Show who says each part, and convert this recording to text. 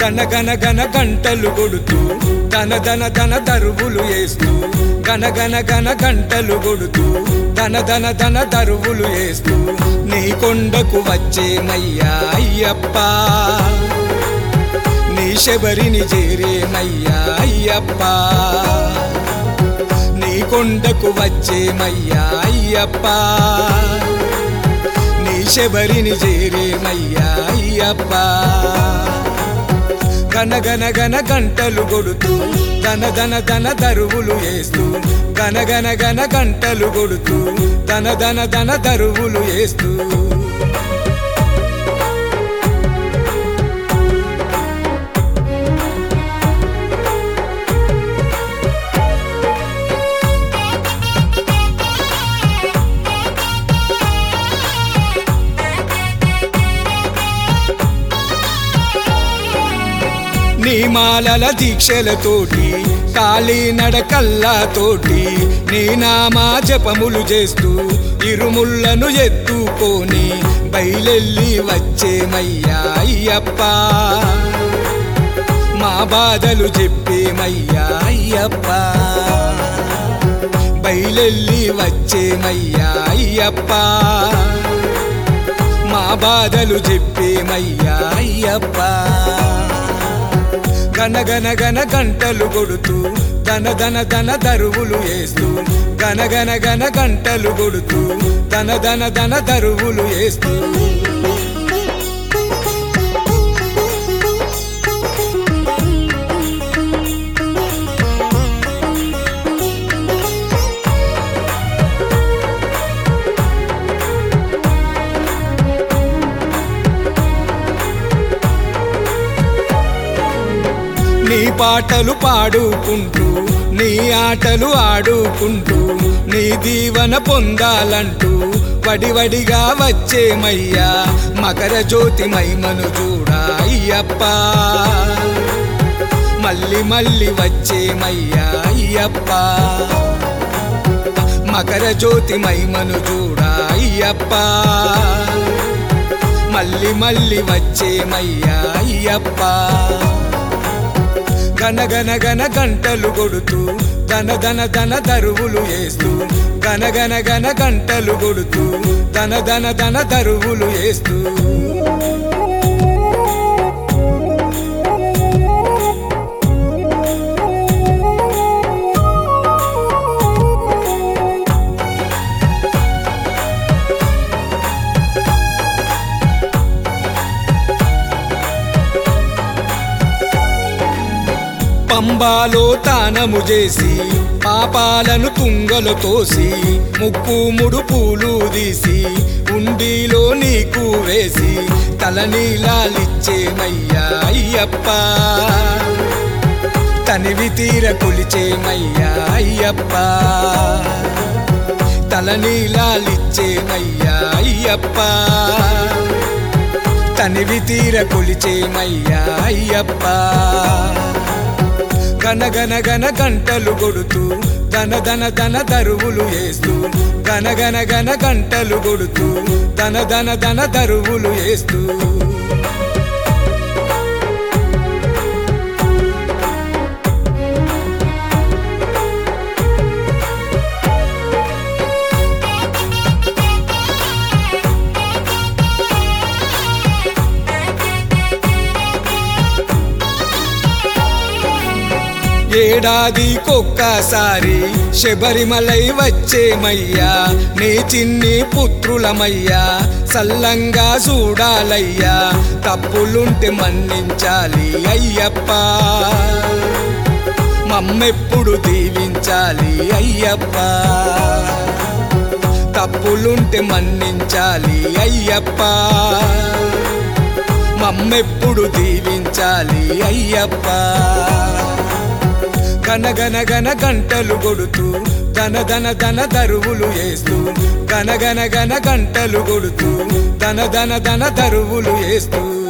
Speaker 1: గన గన గన గంటలు కొడుతూ ధన ధన ధన దరువులు వేస్తూ గన గన గన గంటలు కొడుతూ ధన ధన ధన దరువులు వేస్తూ నీ కొండకు వచ్చేమయ్యా అయ్యప్ప నీ శబరిని చేరేమయ్యా అయ్యప్ప నీ కొండకు వచ్చేమయ్యా అయ్యప్ప నీ శబరిని చేరేమయ్యా అయ్యప్ప గన గన గన గంటలు కొడుతూ ధన ధన ధన దరువులు వేస్తూ గన గన గన గంటలు కొడుతూ ధన ధన ధన దరువులు వేస్తూ నీ మాలల దీక్షలతోటి కాళీ నడకల్లాతోటి నీ నామా జపములు చేస్తూ ఇరుముళ్ళను ఎత్తుకొని బయలెల్లి వచ్చేమయ్యా అయ్యప్ప మా బాధలు చెప్పేమయ్యా అయ్యప్ప బయలెల్లి వచ్చేమయ్యా అయ్యప్ప మా బాధలు చెప్పేమయ్యా అయ్యప్ప గన గన గన గంటలు కొడుతూ ధన ధన ధన దరువులు వేస్తూ గన గన గన గంటలు కొడుతూ ధన ధన ధన దరువులు వేస్తూ నీ పాటలు పాడుకుంటూ నీ ఆటలు ఆడుకుంటూ నీ దీవన పొందాలంటూ వడివడిగా వచ్చేమయ్యా మకర జ్యోతి మైమను చూడా అయ్యప్ప మళ్ళీ మళ్ళీ వచ్చేమయ్యా అయ్యప్ప మకర జ్యోతి మైమను చూడా అయ్యప్ప మళ్ళీ మళ్ళీ వచ్చేమయ్యా అయ్యప్ప గన గన గన గంటలు కొడుతూ ధన ధన ధన దరువులు వేస్తూ గన గన గన గంటలు కొడుతూ ధన ధన ధన దరువులు వేస్తూ పంబాలో తానము చేసి పాపాలను తుంగలు తోసి ముక్కు ముడు పూలు తీసి ఉండిలో నీకు వేసి తలనీలాలిచ్చేమయ్యా అయ్యప్ప తనివి తీర కొలిచేమయ్యా అయ్యప్ప తలనీలాలిచ్చేమయ్యా అయ్యప్ప తనివి తీర కొలిచేమయ్యా అయ్యప్ప గన గన గన గంటలు కొడుతూ ధన ధన ధన దరువులు వేస్తూ గన గన గన గంటలు కొడుతూ ధన ధన ధన దరువులు వేస్తూ ఏడాదికొక్కసారి శబరిమలై వచ్చేమయ్యా నీ చిన్ని పుత్రులమయ్యా సల్లంగా చూడాలయ్యా తప్పులుంటే మన్నించాలి అయ్యప్ప మమ్మెప్పుడు దీవించాలి అయ్యప్ప తప్పులుంటే మన్నించాలి అయ్యప్ప మమ్మెప్పుడు దీవించాలి అయ్యప్ప గన గన గన గంటలు కొడుతూ ధన ధన ధన దరువులు వేస్తూ గన గన గన గంటలు కొడుతూ ధన ధన ధన దరువులు వేస్తూ